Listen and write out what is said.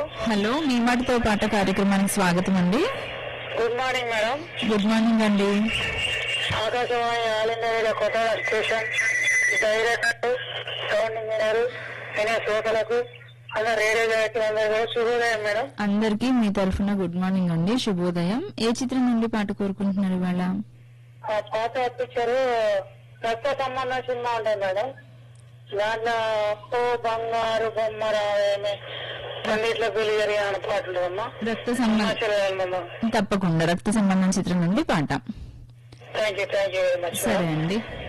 hello మీ మాటతో పాట కార్యక్రమానికి స్వాగతం అండి good morning madam good morning అండి ఆకాశవాణి ఆల్ ఇండియా రేడియో కొత్త స్టేషన్ డైరెక్టర్ సౌండ్ ఇంజనీర్ వినే శ్రోతలకు అలా రేడియో డైరెక్టర్ అందరూ కూడా శుభోదయం మేడం అందరికీ మీ తరఫున గుడ్ మార్నింగ్ అండి శుభోదయం ఏ చిత్రం నుండి పాట కోరుకుంటున్నారు ఇవాళ ఆ పాత పిక్చర్ రక్త సంబంధం సినిమా ఉంటుంది మేడం దాంట్లో ఓ బంగారు బొమ్మ రావేమే అన్నిట్లో పెళ్లి జరిగిన పాటలు అమ్మా రక్త సంబంధం తప్పకుండా రక్త సంబంధం చిత్రం నుండి పాట thank you thank you very much సరే అండి